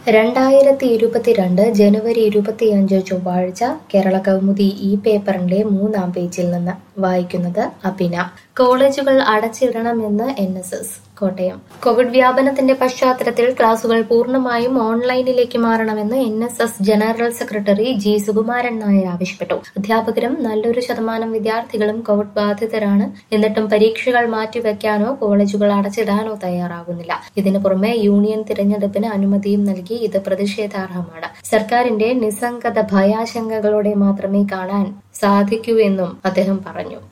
രണ്ടായിരത്തി ഇരുപത്തിരണ്ട് ജനുവരി ഇരുപത്തിയഞ്ച് ചൊവ്വാഴ്ച കേരള കൗമുദി ഈ പേപ്പറിന്റെ മൂന്നാം പേജിൽ നിന്ന് വായിക്കുന്നത് അഭിന കോളേജുകൾ അടച്ചിടണമെന്ന് N S S Kottayam covid വ്യാപനത്തിന്റെ പശ്ചാത്തലത്തിൽ ക്ലാസുകൾ പൂർണ്ണമായും ഓൺലൈനിലേക്ക് മാറണമെന്ന് N S S general secretary G Sukumaran Nair ആവശ്യപ്പെട്ടു അധ്യാപകരും നല്ലൊരു ശതമാനം വിദ്യാർത്ഥികളും കോവിഡ് ബാധിതരാണ് എന്നിട്ടും പരീക്ഷകൾ മാറ്റിവെക്കാനോ കോളേജുകൾ അടച്ചിടാനോ തയ്യാറാകുന്നില്ല ഇതിനു പുറമെ യൂണിയൻ തിരഞ്ഞെടുപ്പിന് അനുമതിയും നൽകി ഇത് പ്രതിഷേധാർഹമാണ് സർക്കാരിന്റെ നിസ്സംഗത ഭയാശങ്കകളോടെ മാത്രമേ കാണാൻ സാധിക്കൂ എന്നും അദ്ദേഹം പറഞ്ഞു